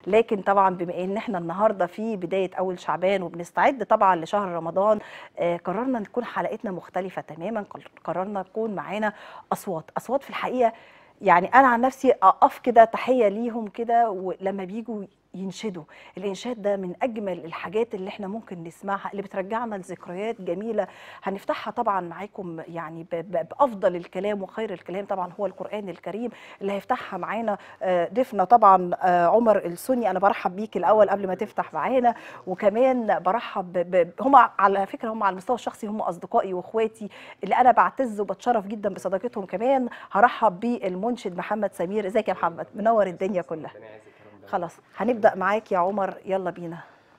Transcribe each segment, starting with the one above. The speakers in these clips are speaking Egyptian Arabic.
لكن طبعا بما ان احنا النهارده في بدايه اول شعبان وبنستعد طبعا لشهر رمضان آه قررنا تكون حلقتنا مختلفه تماما قررنا تكون معانا اصوات اصوات في الحقيقه يعني انا عن نفسي اقف كده تحيه ليهم كده ولما بيجوا ينشدوا الانشاد ده من اجمل الحاجات اللي احنا ممكن نسمعها اللي بترجعنا لذكريات جميله هنفتحها طبعا معاكم يعني ب- ب- بافضل الكلام وخير الكلام طبعا هو القران الكريم اللي هيفتحها معانا آه، ضيفنا طبعا آه، عمر السني انا برحب بيك الاول قبل ما تفتح معانا وكمان برحب ب- ب- هم على فكره هم على المستوى الشخصي هم اصدقائي واخواتي اللي انا بعتز وبتشرف جدا بصداقتهم كمان هرحب بالمنشد محمد سمير ازيك يا محمد منور الدنيا كلها خلاص هنبدأ معاك يا عمر يلا بينا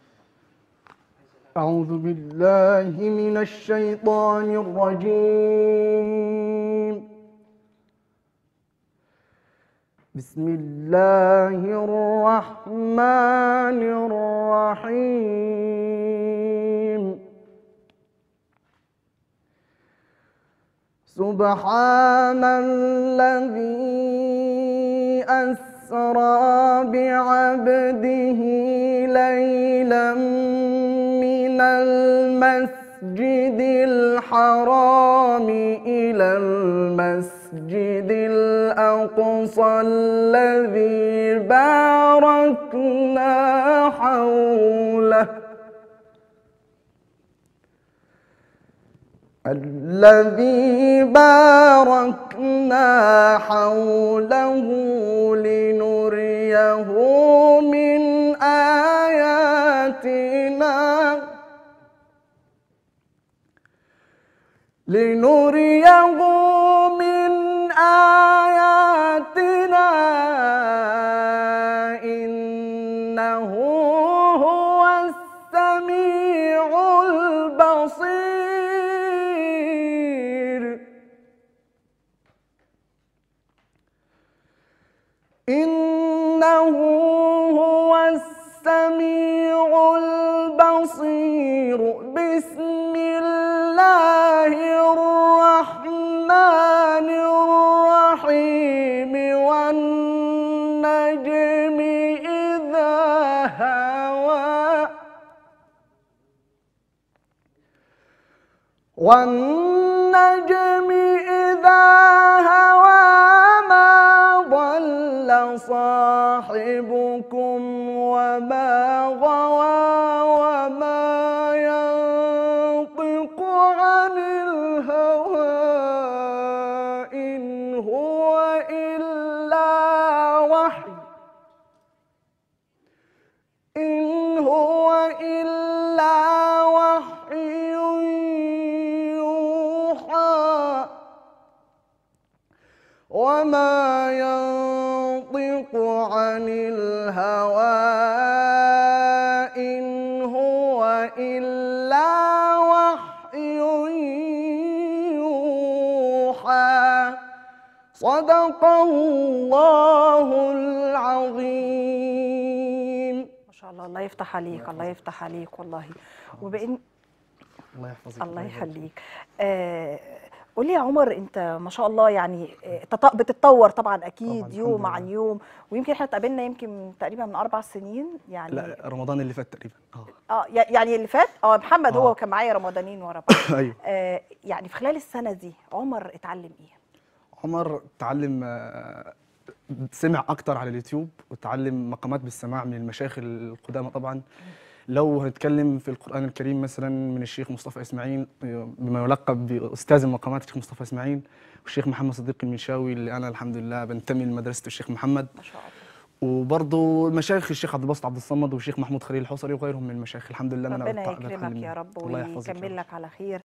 أعوذ بالله من الشيطان الرجيم بسم الله الرحمن الرحيم سبحان الذي أسرى بعبده ليلا من المسجد الحرام إلى المسجد الأقصى الذي باركنا حوله الذي باركنا حوله لنريه من آياتنا لنريه من آياتنا إنه هو السميع البصير إنه هو السميع البصير بسم الله الرحمن الرحيم والنجم إذا هوى والنجم إذا هوى ما ضل صاحبكم وما غوى وما ينطق عن الهوى إن هو إلا وحي إن هو إلا وحي يوحى وما ينطق عن الهوى إن هو إلا وحي يوحى صدق الله العظيم ما شاء الله الله يفتح عليك الله يفتح عليك والله وبإن الله يحفظك الله يخليك آه قولي يا عمر انت ما شاء الله يعني آه، تط- بتتطور طبعا اكيد طبعاً، يوم الحمد عن لله. يوم ويمكن احنا اتقابلنا يمكن تقريبا من اربع سنين يعني لا رمضان اللي فات تقريبا اه اه يع- يعني اللي فات اه محمد هو آه. كان معايا رمضانين ورا بعض ايوه آه يعني في خلال السنه دي عمر اتعلم ايه عمر تعلم آه، سمع اكتر على اليوتيوب وتعلم مقامات بالسماع من المشايخ القدامى طبعا لو هنتكلم في القران الكريم مثلا من الشيخ مصطفى اسماعيل آه، بما يلقب باستاذ المقامات الشيخ مصطفى اسماعيل والشيخ محمد صديق المنشاوي اللي انا الحمد لله بنتمي لمدرسه الشيخ محمد ما شاء الله وبرضه مشايخ الشيخ عبد الباسط عبد الصمد والشيخ محمود خليل الحصري وغيرهم من المشايخ الحمد لله إن انا ربنا بتع- بتعلم يكرمك يا منهم. رب الله يحفظك يا ويكمل رب. لك على خير